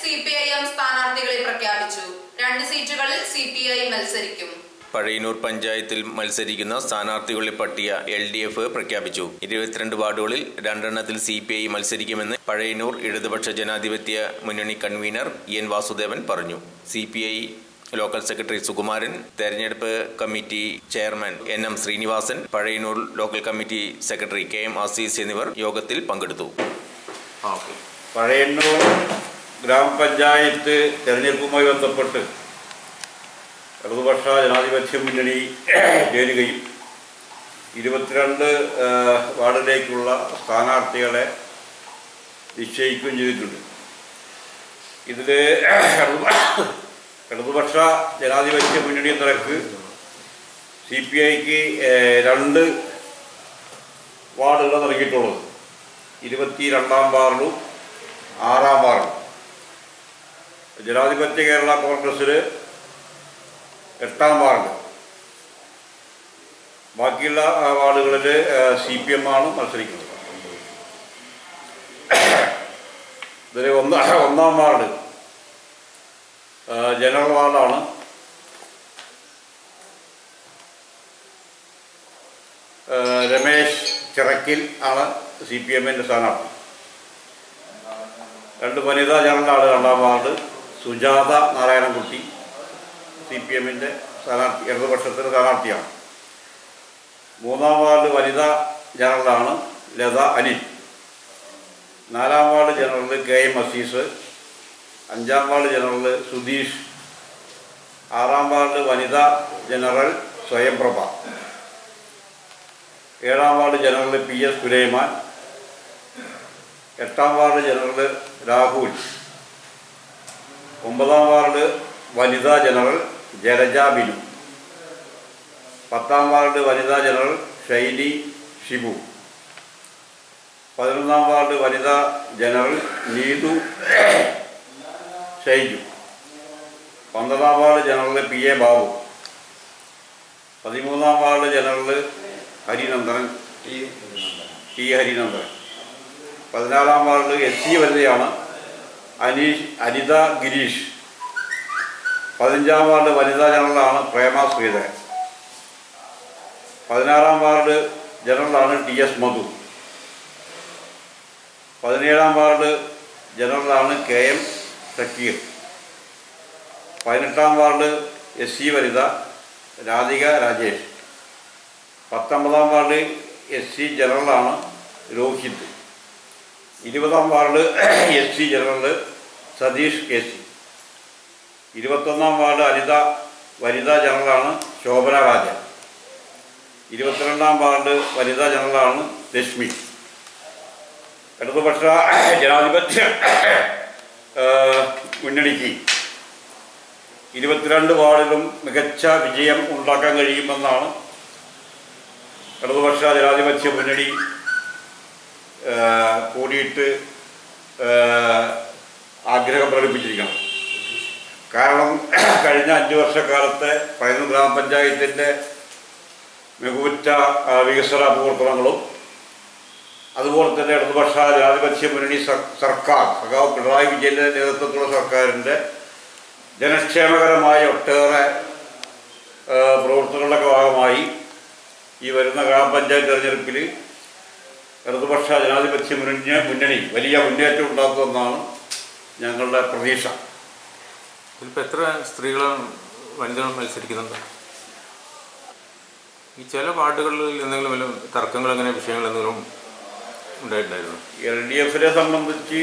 C P I M സ്ഥാനാർത്ഥികളെ പ്രഖ്യാപിച്ചു രണ്ട് സീറ്റുകളിൽ സി പി ഐ മത്സരിക്കും പഴയന്നൂർ പഞ്ചായത്തിൽ മത്സരിക്കുന്ന സ്ഥാനാർത്ഥികളുടെ പട്ടിക എൽ ഡി എഫ് പ്രഖ്യാപിച്ചു ഇരുപത്തിരണ്ട് വാർഡുകളിൽ രണ്ടെണ്ണത്തിൽ സി പി ഐ മത്സരിക്കുമെന്ന് പഴയന്നൂർ ഇടതുപക്ഷ ജനാധിപത്യ മുന്നണി കൺവീനർ എൻ വാസുദേവൻ പറഞ്ഞു C P I local secretary Sukumaran തെരഞ്ഞെടുപ്പ് committee chairman N M Sreenivasan Pazhayannur local committee secretary K M Azeez എന്നിവർ യോഗത്തിൽ പങ്കെടുത്തു പഴയന്നൂർ ഗ്രാമപഞ്ചായത്ത് തെരഞ്ഞെടുപ്പുമായി ബന്ധപ്പെട്ട് ഇടതുപക്ഷ ജനാധിപത്യ മുന്നണി ചേരുകയും ഇരുപത്തിരണ്ട് ആ, വാർഡിലേക്കുള്ള സ്ഥാനാർത്ഥികളെ നിശ്ചയിക്കുകയും ചെയ്തിട്ടുണ്ട് ഇതിൽ ഇടതുപക്ഷ ജനാധിപത്യ മുന്നണി നിരക്ക് സി പി ഐക്ക് രണ്ട് വാർഡുകൾ നൽകിയിട്ടുള്ളത് ഇരുപത്തി രണ്ടാം വാർഡും ആറാം വാർഡും ജനാധിപത്യ കേരള കോൺഗ്രസ്സിൽ എട്ടാം വാർഡ് ബാക്കിയുള്ള ആ, വാർഡുകളിൽ സി പി എം ആണ് മത്സരിക്കുന്നത് ഇതിൽ ഒന്ന് ഒന്നാം വാർഡ് ആ, ജനറൽ വാർഡാണ് ആ, രമേശ് ചിറക്കിൽ ആണ് സി പി എമ്മിൻ്റെ സ്ഥാനാർത്ഥി രണ്ട് വനിതാ ജനറലാണ് രണ്ടാം ward Sujatha Narayanankutty C P എമ്മിൻ്റെ സ്ഥാനാർത്ഥി ഇടതുപക്ഷത്തിൻ്റെ സ്ഥാനാർത്ഥിയാണ് മൂന്നാം വാർഡ് വനിതാ ജനറലാണ് ലത അനിൽ നാലാം ward general K M Azeez അഞ്ചാം വാർഡ് ജനറൽ സുധീഷ് ആറാം വാർഡ് വനിതാ ജനറൽ സ്വയംപ്രഭ ഏഴാം ward general P S Sulaiman എട്ടാം വാർഡ് ജനറൽ രാഹുൽ ഒമ്പതാം വാർഡ് വനിതാ ജനറൽ ജലജ ബിനു പത്താം വാർഡ് വനിതാ ജനറൽ ഷൈനി ഷിബു പതിനൊന്നാം വാർഡ് വനിതാ ജനറൽ നീതു ഷൈജു പന്ത്രണ്ടാം ward general P A Babu പതിമൂന്നാം ward general Harinandanan T Harinandanan പതിനാറാം വാർഡ് എസ് സി വനിതയാണ് അനീഷ് അനിത ഗിരീഷ് പതിനഞ്ചാം വാർഡ് വനിതാ ജനറലാണ് പ്രേമ ശ്രീധരൻ പതിനാറാം വാർഡ് ജനറലാണ് ടി എസ് മധു പതിനേഴാം വാർഡ് ജനറലാണ് കെ എം ഷക്കീർ പതിനെട്ടാം വാർഡ് എസ് സി വനിത രാധിക രാജേഷ് പത്തൊമ്പതാം വാർഡ് എസ് സി ജനറലാണ് രോഹിത് ഇരുപതാം ward S C general Satheesh K C ഇരുപത്തൊന്നാം വാർഡ് അനിത വനിതാ ജനറലാണ് ശോഭന രാജ ഇരുപത്തിരണ്ടാം വാർഡ് വനിതാ ജനറലാണ് ലക്ഷ്മി ഇടതുപക്ഷ ജനാധിപത്യ ആ, മുന്നണിക്ക് ഇരുപത്തിരണ്ട് വാർഡിലും മികച്ച വിജയം ഉണ്ടാക്കാൻ കഴിയുമെന്നാണ് ഇടതുപക്ഷ ജനാധിപത്യ മുന്നണി ആ, കൂടിയിട്ട് ആ, ആഗ്രഹം പ്രകടിപ്പിച്ചിരിക്കണം കാരണം കഴിഞ്ഞ അഞ്ച് വർഷക്കാലത്തെ പതിനൊന്ന് ഗ്രാമപഞ്ചായത്തിൻ്റെ മികവുറ്റ ആ, വികസന പ്രവർത്തനങ്ങളും അതുപോലെ തന്നെ ഇടതുപക്ഷ ജനാധിപത്യ മുന്നണി സർ- സർക്കാർ സഖാവ് പിണറായി വിജയൻ്റെ നേതൃത്വത്തിലുള്ള സർക്കാരിൻ്റെ ജനക്ഷേമകരമായ ഒട്ടേറെ ആ, പ്രവർത്തനങ്ങളുടെ ഭാഗമായി ഈ വരുന്ന ഗ്രാമപഞ്ചായത്ത് തെരഞ്ഞെടുപ്പിൽ ഇടതുപക്ഷ ജനാധിപത്യ മുന്നണി മുന്നണി വലിയ മുന്നേറ്റം ഉണ്ടാക്കുമെന്നാണ് ഞങ്ങളുടെ പ്രതീക്ഷ ഇതിലിപ്പോൾ എത്ര സ്ത്രീകളും വനിതകളും മത്സരിക്കുന്നുണ്ട് ഈ ചില വാർഡുകളിൽ എന്തെങ്കിലും വല്ല തർക്കങ്ങൾ അങ്ങനെ വിഷയങ്ങൾ എന്തെങ്കിലും ഉണ്ടായിട്ടുണ്ടായിരുന്നു എൽ ഡി എഫിനെ സംബന്ധിച്ച്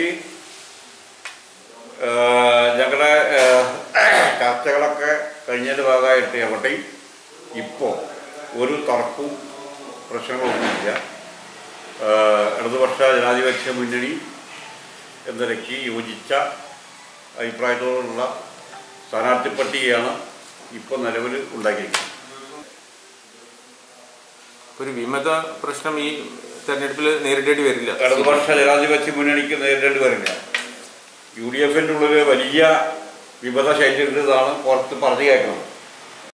ആ, ഞങ്ങളുടെ ആ, ചർച്ചകളൊക്കെ കഴിഞ്ഞതിൻ്റെ ഭാഗമായിട്ട് എവിടെയും ഇപ്പോൾ ഒരു തർക്കവും പ്രശ്നങ്ങളൊന്നുമില്ല ആ, ഇടതുപക്ഷ ജനാധിപത്യ മുന്നണി എന്ന നിലയ്ക്ക് യോജിച്ച അഭിപ്രായത്തോടുള്ള സ്ഥാനാർത്ഥി പട്ടികയാണ് ഇപ്പോൾ നിലവിൽ ഉണ്ടാക്കിയിരിക്കുന്നത് ഒരു വിമത പ്രശ്നം ഈ തെരഞ്ഞെടുപ്പിൽ നേരിടേണ്ടി വരില്ല ഇടതുപക്ഷ ജനാധിപത്യ മുന്നണിക്ക് നേരിടേണ്ടി വരില്ല യു ഡി എഫിൻ്റെ ഉള്ളിൽ വലിയ വിമത ശൈലിയുള്ളതാണ് പുറത്ത് പറഞ്ഞു കേൾക്കുന്നത്